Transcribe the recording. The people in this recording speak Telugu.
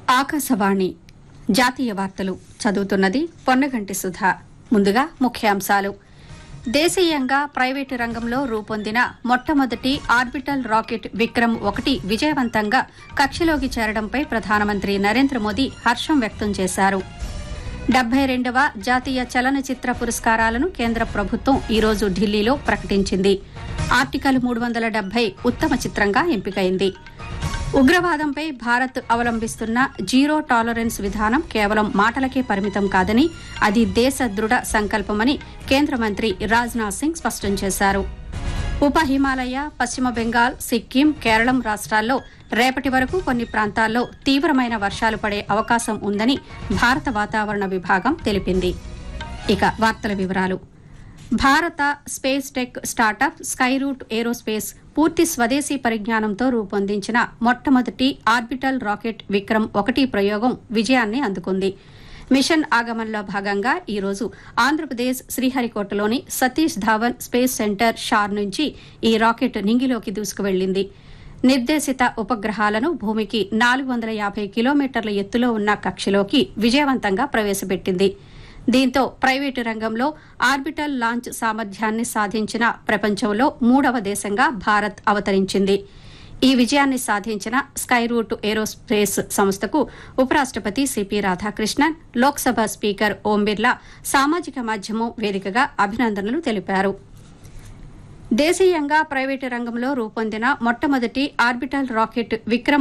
ఆకాశవాణి జాతీయ వార్తలు చదువుతున్నది పొన్నగంటి సుధా ముందుగా ముఖ్యాంశాలు దేశీయంగా ప్రైవేటు రంగంలో రూపొందిన మొట్టమొదటి ఆర్బిటల్ రాకెట్ విక్రమ్ ఒకటి విజయవంతంగా కక్షలోకి చేరడంపై ప్రధానమంత్రి నరేంద్ర మోదీ హర్షం వ్యక్తం చేశారు డెబ్బై రెండవ జాతీయ చలనచిత్ర పురస్కారాలను కేంద్ర ప్రభుత్వం ఈరోజు ఢిల్లీలో ప్రకటించింది ఆర్టికల్ మూడు వందల డెబ్బై ఉత్తమ చిత్రంగా ఎంపికైంది ఉగ్రవాదంపై భారత్ అవలంబిస్తున్న జీరో టాలరెన్స్ విధానం కేవలం మాటలకే పరిమితం కాదని అది దేశ దృఢ సంకల్పమని కేంద్ర మంత్రి రాజ్నాథ్ సింగ్ స్పష్టం చేశారు ఉప హిమాలయ పశ్చిమ బెంగాల్ సిక్కిం కేరళం రాష్ట్రాల్లో రేపటి వరకు కొన్ని ప్రాంతాల్లో తీవ్రమైన వర్షాలు పడే అవకాశం ఉందని భారత వాతావరణ విభాగం తెలిపింది ఇక వార్తల వివరాలు భారత space tech startup Skyroot aerospace పూర్తి స్వదేశీ పరిజ్ఞానంతో రూపొందించిన మొట్టమొదటి ఆర్బిటల్ రాకెట్ విక్రమ్ ఒకటి ప్రయోగం విజయాన్ని అందుకుంది మిషన్ ఆగమన్లో భాగంగా ఈరోజు ఆంధ్రప్రదేశ్ శ్రీహరికోటలోని సతీష్ ధావన్ స్పేస్ సెంటర్ షార్ నుంచి ఈ రాకెట్ నింగిలోకి దూసుకువెళ్లింది నిర్దేశిత ఉపగ్రహాలను భూమికి నాలుగు వందల యాభై కిలోమీటర్ల ఎత్తులో ఉన్న కక్షలోకి విజయవంతంగా ప్రవేశపెట్టింది దీంతో ప్రైవేటు రంగంలో ఆర్బిటల్ లాంచ్ సామర్థ్యాన్ని సాధించిన ప్రపంచంలో మూడవ దేశంగా భారత్ అవతరించింది ఈ విజయాన్ని సాధించిన స్కైరూట్ ఏరోస్పేస్ సంస్థకు ఉపరాష్టపతి సిపి రాధాకృష్ణన్ లోక్సభ స్పీకర్ ఓం బిర్లా సామాజిక మాధ్యమం వేదికగా అభినందనలు తెలిపారు దేశీయంగా ప్రైవేటు రంగంలో రూపొందిన మొట్టమొదటి ఆర్బిటల్ రాకెట్ విక్రమ్